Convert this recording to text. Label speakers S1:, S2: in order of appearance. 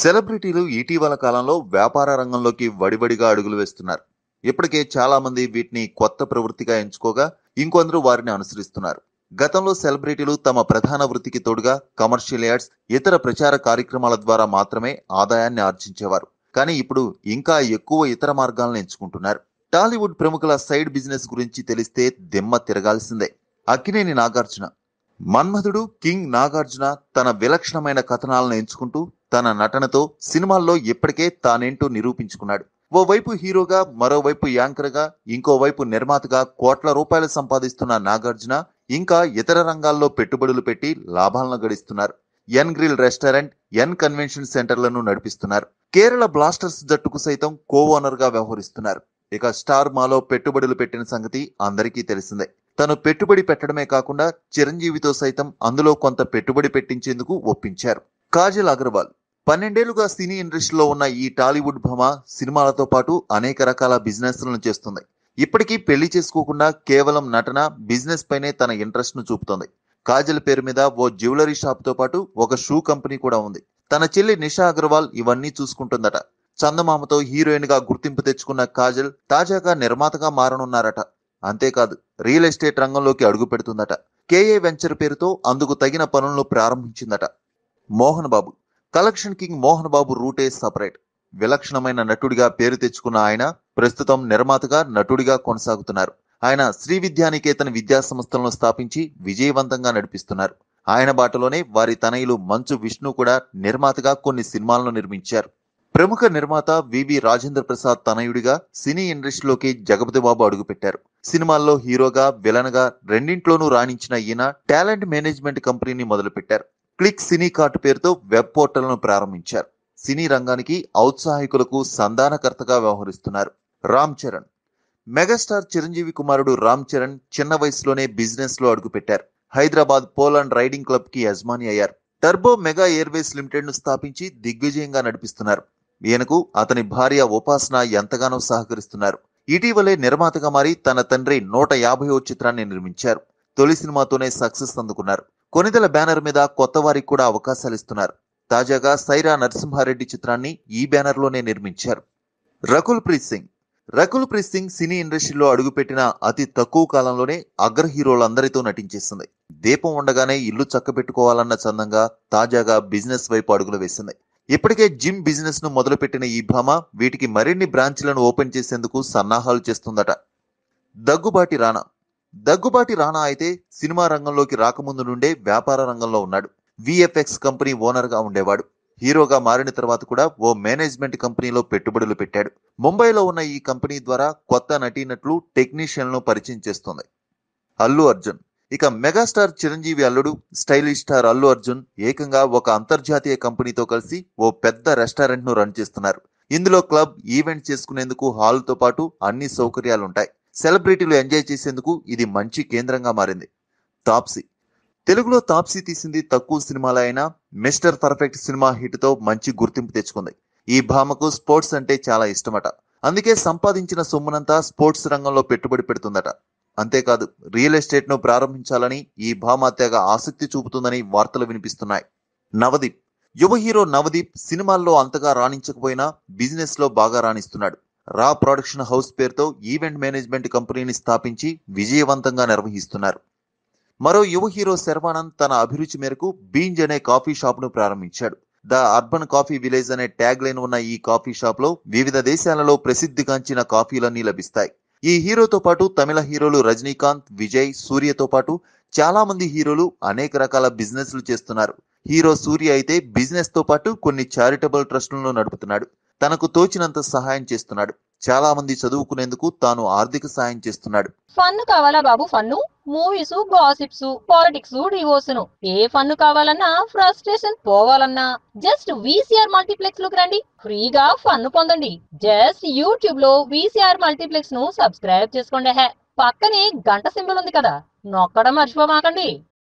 S1: సెలబ్రిటీలు ఇటీవల కాలంలో వ్యాపార రంగంలోకి వడివడిగా అడుగులు వేస్తున్నారు ఇప్పటికే చాలా మంది వీటిని కొత్త ప్రవృత్తిగా ఎంచుకోగా ఇంకొందరు వారిని అనుసరిస్తున్నారు గతంలో సెలబ్రిటీలు తమ ప్రధాన వృత్తికి తోడుగా కమర్షియల్ యాడ్స్ ఇతర ప్రచార కార్యక్రమాల ద్వారా మాత్రమే ఆదాయాన్ని ఆర్జించేవారు కానీ ఇప్పుడు ఇంకా ఎక్కువ ఇతర మార్గాలను ఎంచుకుంటున్నారు టాలీవుడ్ ప్రముఖుల సైడ్ బిజినెస్ గురించి తెలిస్తే దిమ్మ తిరగాల్సిందే అక్కినేని నాగార్జున మన్మధుడు కింగ్ నాగార్జున తన విలక్షణమైన కథనాలను ఎంచుకుంటూ తన నటనతో సినిమాల్లో ఇప్పటికే తానేంటో నిరూపించుకున్నాడు ఓవైపు హీరోగా మరోవైపు యాంకర్గా ఇంకోవైపు నిర్మాతగా కోట్ల రూపాయలు సంపాదిస్తున్న నాగార్జున ఇంకా ఇతర రంగాల్లో పెట్టుబడులు పెట్టి లాభాలను గడిస్తున్నారు N grill restaurant N convention సెంటర్లను నడిపిస్తున్నారు కేరళ బ్లాస్టర్స్ జట్టుకు సైతం కో ఓనర్ గా వ్యవహరిస్తున్నారు ఇక స్టార్ మాలో పెట్టుబడులు పెట్టిన సంగతి అందరికీ తెలిసిందే తను పెట్టుబడి పెట్టడమే కాకుండా చిరంజీవితో సైతం అందులో కొంత పెట్టుబడి పెట్టించేందుకు ఒప్పించారు కాజల్ అగర్వాల్ పన్నెండేళ్లుగా సినీ ఇండస్ట్రీలో ఉన్న ఈ టాలీవుడ్ భామ సినిమాలతో పాటు అనేక రకాల బిజినెస్లను చేస్తుంది ఇప్పటికీ పెళ్లి చేసుకోకుండా కేవలం నటన బిజినెస్ పైనే తన ఇంట్రెస్ట్ ను చూపుతోంది కాజల్ పేరు మీద ఓ జ్యువెలరీ షాప్ తో పాటు ఒక షూ కంపెనీ కూడా ఉంది తన చెల్లి నిషా అగర్వాల్ ఇవన్నీ చూసుకుంటుందట చందమామతో హీరోయిన్ గా గుర్తింపు తెచ్చుకున్న కాజల్ తాజాగా నిర్మాతగా మారనున్నారట అంతేకాదు రియల్ ఎస్టేట్ రంగంలోకి అడుగు పెడుతుందట కేఏ వెంచర్ పేరుతో అందుకు తగిన పనులను ప్రారంభించిందట మోహన్ బాబు కలెక్షన్ కింగ్ మోహన్ బాబు రూటే సపరేట్ విలక్షణమైన నటుడిగా పేరు తెచ్చుకున్న ఆయన ప్రస్తుతం నిర్మాతగా నటుడిగా కొనసాగుతున్నారు ఆయన శ్రీ విద్యానికేతన్ విద్యా సంస్థలను స్థాపించి విజయవంతంగా నడిపిస్తున్నారు ఆయన బాటలోనే వారి తనయులు మంచు విష్ణు కూడా నిర్మాతగా కొన్ని సినిమాలను నిర్మించారు ప్రముఖ నిర్మాత వివి రాజేంద్ర ప్రసాద్ తనయుడిగా సినీ ఇండస్ట్రీలోకి జగపతి బాబు అడుగుపెట్టారు సినిమాల్లో హీరోగా విలన్ గా రెండింట్లోనూ రాణించిన ఈయన టాలెంట్ మేనేజ్మెంట్ కంపెనీని మొదలుపెట్టారు క్లిక్ సినీ కార్ట్ పేరుతో వెబ్ పోర్టల్ను ప్రారంభించారు సినీ రంగానికి ఔత్సాహికులకు సంధానకర్తగా వ్యవహరిస్తున్నారు రామ్ చరణ్ మెగాస్టార్ చిరంజీవి కుమారుడు రామ్ చరణ్ చిన్న వయసులోనే బిజినెస్ లో అడుగుపెట్టారు హైదరాబాద్ పోలాండ్ రైడింగ్ క్లబ్ కి యజమాని అయ్యారు టర్బో మెగా ఎయిర్వేస్ లిమిటెడ్ ను స్థాపించి దిగ్విజయంగా నడిపిస్తున్నారు ఈయనకు అతని భార్య ఉపాసన ఎంతగానో సహకరిస్తున్నారు ఇటీవలే నిర్మాతగా మారి తన తండ్రి నూట యాభైవ చిత్రాన్ని నిర్మించారు తొలి సినిమాతోనే సక్సెస్ అందుకున్నారు కొనిదెల బ్యానర్ మీద కొత్త వారికి కూడా అవకాశాలు ఇస్తున్నారు తాజాగా సైరా నరసింహారెడ్డి చిత్రాన్ని ఈ బ్యానర్ లోనే నిర్మించారు రకుల్ ప్రీత్ సింగ్ రకుల్ ప్రీత్ సింగ్ సినీ ఇండస్ట్రీలో అడుగుపెట్టిన అతి తక్కువ కాలంలోనే అగ్ర హీరోలందరితో నటించేసింది దీపం ఉండగానే ఇల్లు చక్కబెట్టుకోవాలన్న చందంగా తాజాగా బిజినెస్ వైపు అడుగులు వేసింది ఇప్పటికే జిమ్ బిజినెస్ ను మొదలుపెట్టిన ఈ భామ వీటికి మరిన్ని బ్రాంచ్లను ఓపెన్ చేసేందుకు సన్నాహాలు చేస్తుందట దగ్గుబాటి రాణా దగ్గుబాటి రాణా అయితే సినిమా రంగంలోకి రాకముందు నుండే వ్యాపార రంగంలో ఉన్నాడు విఎఫ్ఎక్స్ కంపెనీ ఓనర్ గా ఉండేవాడు హీరోగా మారిన తర్వాత కూడా ఓ మేనేజ్మెంట్ కంపెనీలో పెట్టుబడులు పెట్టాడు ముంబైలో ఉన్న ఈ కంపెనీ ద్వారా కొత్త నటీనటులు టెక్నీషియన్లను పరిచయం చేస్తుంది అల్లు అర్జున్ ఇక మెగాస్టార్ చిరంజీవి అల్లుడు స్టైలిష్ స్టార్ అల్లు అర్జున్ ఏకంగా ఒక అంతర్జాతీయ కంపెనీతో కలిసి ఓ పెద్ద రెస్టారెంట్ ను రన్ చేస్తున్నారు ఇందులో క్లబ్ ఈవెంట్ చేసుకునేందుకు హాల్ తో పాటు అన్ని సౌకర్యాలుంటాయి సెలబ్రిటీలు ఎంజాయ్ చేసేందుకు ఇది మంచి కేంద్రంగా మారింది తాప్సీ తెలుగులో తాప్సీ తీసింది తక్కువ సినిమాలు అయినా మిస్టర్ పర్ఫెక్ట్ సినిమా హిట్ తో మంచి గుర్తింపు తెచ్చుకుంది ఈ భామకు స్పోర్ట్స్ అంటే చాలా ఇష్టమట అందుకే సంపాదించిన సొమ్మునంతా స్పోర్ట్స్ రంగంలో పెట్టుబడి పెడుతుందట అంతేకాదు రియల్ ఎస్టేట్ ను ప్రారంభించాలని ఈ భామ తెగ ఆసక్తి చూపుతుందని వార్తలు వినిపిస్తున్నాయి నవదీప్ యువ హీరో నవదీప్ సినిమాల్లో అంతగా రాణించకపోయినా బిజినెస్ లో బాగా రాణిస్తున్నాడు రా ప్రొడక్షన్ హౌస్ పేరుతో ఈవెంట్ మేనేజ్మెంట్ కంపెనీని స్థాపించి విజయవంతంగా నిర్వహిస్తున్నారు మరో యువ హీరో శర్వానంద్ తన అభిరుచి మేరకు బీంజ్ అనే కాఫీ షాప్ ను ప్రారంభించాడు ద అర్బన్ కాఫీ విలేజ్ అనే ట్యాగ్ లైన్ ఉన్న ఈ కాఫీ షాప్ లో వివిధ దేశాలలో ప్రసిద్ధిగాంచిన కాఫీలన్నీ లభిస్తాయి ఈ హీరోతో పాటు తమిళ హీరోలు రజనీకాంత్ విజయ్ సూర్యతో పాటు చాలా మంది హీరోలు అనేక రకాల బిజినెస్లు చేస్తున్నారు హీరో సూర్య అయితే బిజినెస్ తో పాటు కొన్ని చారిటబుల్ ట్రస్టులను నడుపుతున్నాడు తనకు తోచినంత సహాయం చేస్తున్నాడు చాలా మంది చదువుకునేందుకు తాను ఆర్థిక సాయం చేస్తున్నాడు
S2: ఫన్ కావాలా బాబు ఫన్ను మూవీస్ గాసిప్స్ పాలిటిక్స్ డివోర్స్ ఏ ఫన్ కావాలన్నా ఫ్రస్ట్రేషన్ పోవాలన్నా జస్ట్ వీసీఆర్ మల్టీప్లెక్స్ లోకి రండి ఫ్రీగా ఫన్ పొందండి జస్ట్ యూట్యూబ్ లో వీసీఆర్ మల్టీప్లెక్స్ ను సబ్స్క్రైబ్ చేసుకోండి హే పక్కనే గంట సింబల్ ఉంది కదా నొక్కడం మర్చిపోమాకండి